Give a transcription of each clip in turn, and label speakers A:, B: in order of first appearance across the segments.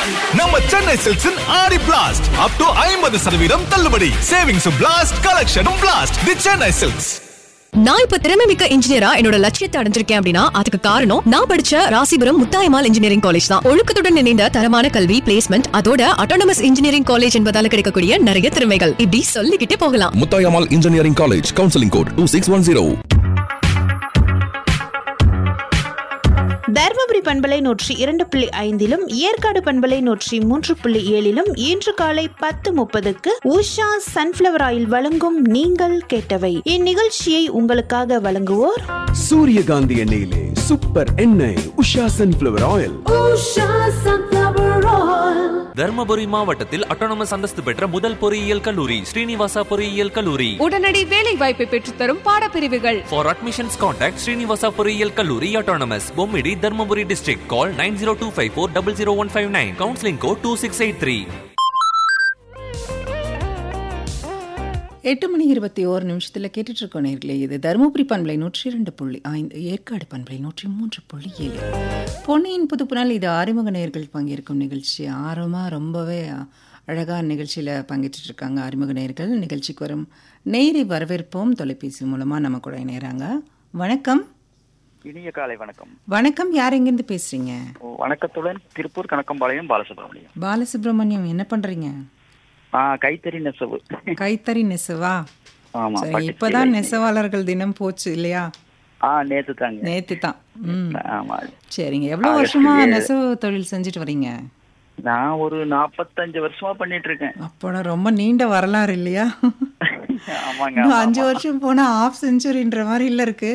A: நம்ம சென்னை சில்க்ஸின் ஆடி blast up to ஐம்பது சதவீதம் தள்ளுபடி சேவிங்ஸும் பிளாஸ்ட் கலெக்ஷனும் பிளாஸ்ட் தி சென்னை சில்க்ஸ்
B: நான் இப்ப திறமை மிக்க இன்ஜினியரா என்னோட லட்சியத்தை அடைஞ்சிருக்கேன் அப்படின்னா அதுக்கு காரணம் நான் படிச்ச ராசிபுரம் முத்தாயமால் இன்ஜினியரிங் காலேஜ் தான் ஒழுக்கத்துடன் இணைந்த தரமான கல்வி பிளேஸ்மெண்ட் அதோட அட்டானமஸ் இன்ஜினியரிங் காலேஜ் என்பதால கிடைக்கக்கூடிய நிறைய திறமைகள் இப்படி சொல்லிக்கிட்டே போகலாம்
C: Muthayammal engineering college counselling code two six one zero
D: Dharmapuri பண்பலை நூற்றி இரண்டு புள்ளி ஐந்திலும் ஏற்காடு பண்பலை நூற்றி மூன்று புள்ளி ஏழிலும் இன்று காலை பத்து முப்பதுக்கு உஷா சன்ஃபிளவர் ஆயில் வழங்கும் நீங்கள் கேட்டவை இந்நிகழ்ச்சியை உங்களுக்காக வழங்குவோர்
E: சூரியகாந்தி எண்ணெயிலே சூப்பர் எண்ணெய் உஷா சன்ஃபிளவர் ஆயில்
F: தர்மபுரி மாவட்டத்தில் அட்டானமஸ் அந்தஸ்து பெற்ற முதல் பொறியியல் கல்லூரி ஸ்ரீனிவாசா பொறியியல் கல்லூரி
G: உடனடி வேலை வாய்ப்பை பெற்றுத்தரும் பாடப்பிரிவுகள்
F: ஃபார் அட்மிஷன்ஸ் கான்டாக்ட் ஸ்ரீனிவாசா பொறியியல் கல்லூரி autonomous Bommidi Dharmapuri district call nine zero two five four double zero one five nine counselling code two six eight three
H: எட்டு மணி இருபத்தி ஓரு நிமிஷத்தில் கேட்டுட்டு இருக்கோம் நேர்களே இது தருமபுரி பண்பலை நூற்றி இரண்டு புள்ளி ஐந்து ஏற்காடு பண்பலை நூற்றி மூன்று புள்ளி ஏழு பொன்னியின் புதுப்புனால் இது ஆறுமுக நேர்கள் பங்கேற்கும் நிகழ்ச்சி ஆர்வமாக ரொம்பவே அழகாக நிகழ்ச்சியில் பங்கேற்றுட்டு இருக்காங்க அறிமுக நேர்கள் நிகழ்ச்சிக்கு வரும் நேரை வரவேற்போம் தொலைபேசி மூலமாக நம்ம கூட இணையறாங்க வணக்கம்
I: இனிய காலை வணக்கம்
H: வணக்கம் யார் எங்கேருந்து பேசுகிறீங்க
I: வணக்கத்துடன் திருப்பூர் கணக்கம்பாளையம் பாலசுப்ரமணியம்
H: பாலசுப்ரமணியம் என்ன பண்ணுறீங்க
I: ஆ கைத்தறி நெசவு
H: கைத்தறி நெசவா
I: ஆமா
H: சரி
I: பட்டு
H: இப்பதான்
I: சேலை.
H: நெசவாளர்கள் தினம் போச்சு இல்லையா
I: ஆ நேத்து தாங்க
H: நேத்து தான் ம்
I: ஆமா
H: சரிங்க எவ்வளோ
I: ஆகஸ்ட்
H: வருஷமா
I: ஏழு.
H: நெசவு தொழில் செஞ்சுட்டு வரீங்க
I: நான் ஒரு நாற்பத்தஞ்சு வருஷமா பண்ணிட்டு இருக்கேன்
H: அப்போனா ரொம்ப நீண்ட வரலாறு இல்லையா
I: ஆமாங்க
H: இன்னும்
I: ஆமா,
H: அஞ்சு
I: ஆமா.
H: வருஷம் போனா ஆஃப் செஞ்சுரின்ற மாதிரி இல்ல இருக்கு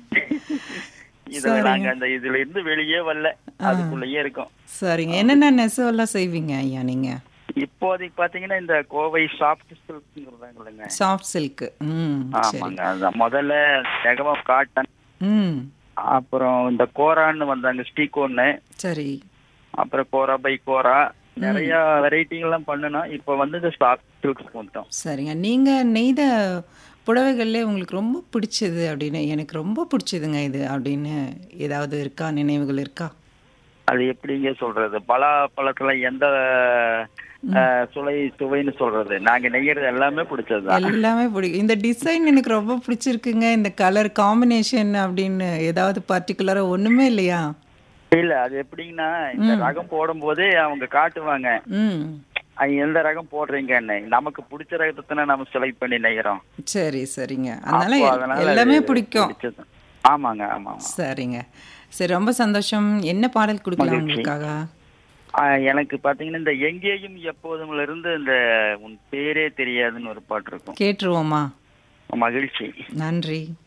I: இதுல
H: சரிங்க.
I: நாங்க அந்த இதுல இருந்து வெளியே வரல அதுக்குள்ளேயே இருக்கோம்
H: சரிங்க என்னென்ன நெசவெல்லாம் செய்வீங்க ஐயா நீங்க
I: இப்போதைக்கு பாத்தீங்கன்னா இந்த கோவை சாஃப்ட் சில்க்ங்கிறதாங்க
H: சாஃப்ட் சில்க் ம் சரி
I: ஆமாங்க அதான் முதல்ல நெகமம் காட்டன்
H: ம்
I: அப்புறம் இந்த கோரான்னு வந்தாங்க ஸ்டீகோன்னு
H: சரி
I: அப்புறம் கோரா பை கோரா நிறைய வெரைட்டிங்கெல்லாம் பண்ணுனோம் இப்போ வந்து இந்த சாஃப்ட் சில்க்ஸ் வந்துட்டோம்
H: சரிங்க நீங்க நெய்த புடவைகள்ல உங்களுக்கு ரொம்ப பிடிச்சது அப்படின்னு எனக்கு ரொம்ப பிடிச்சதுங்க இது அப்படின்னு ஏதாவது இருக்கா நினைவுகள் இருக்கா
I: அது எப்படிங்க சொல்றது பலா பழத்துல எந்த அஹ், சுவை சுவைன்னு சொல்றது நாங்க நெய்யறது எல்லாமே பிடிச்சதுதான்
H: எல்லாமே பிடிக்கும் இந்த டிசைன் எனக்கு ரொம்ப பிடிச்சிருக்குங்க இந்த கலர் காம்பினேஷன் அப்படின்னு ஏதாவது பர்டிகுலரா ஒண்ணுமே இல்லையா
I: இல்ல அது எப்படிங்கன்னா இந்த ரகம் போடும் போதே அவங்க காட்டுவாங்க
H: ம்
I: அது எந்த ரகம் போடுறீங்கன்னு நமக்கு பிடிச்ச ரகத்தை தானே நம்ம செலக்ட் பண்ணி நெய்யறோம்
H: சரி சரிங்க அதனால
I: அப்போ
H: எல்-
I: அதனால
H: எல்லாமே
I: அது
H: பிடிக்கும்
I: பிடிச்சது. ஆமாங்க ஆமா ஆமா
H: சரிங்க சரி ரொம்ப சந்தோஷம் என்ன பாடல் கொடுக்கலாம்
I: மகிழ்ச்சி.
H: உங்களுக்காக
I: ஆஹ், எனக்கு பாத்தீங்கன்னா இந்த எங்கேயும் எப்போதும்ல இருந்து இந்த உன் பேரே தெரியாதுன்னு ஒரு பாட்டு இருக்கும்
H: கேட்டுருவோமா
I: மகிழ்ச்சி
H: நன்றி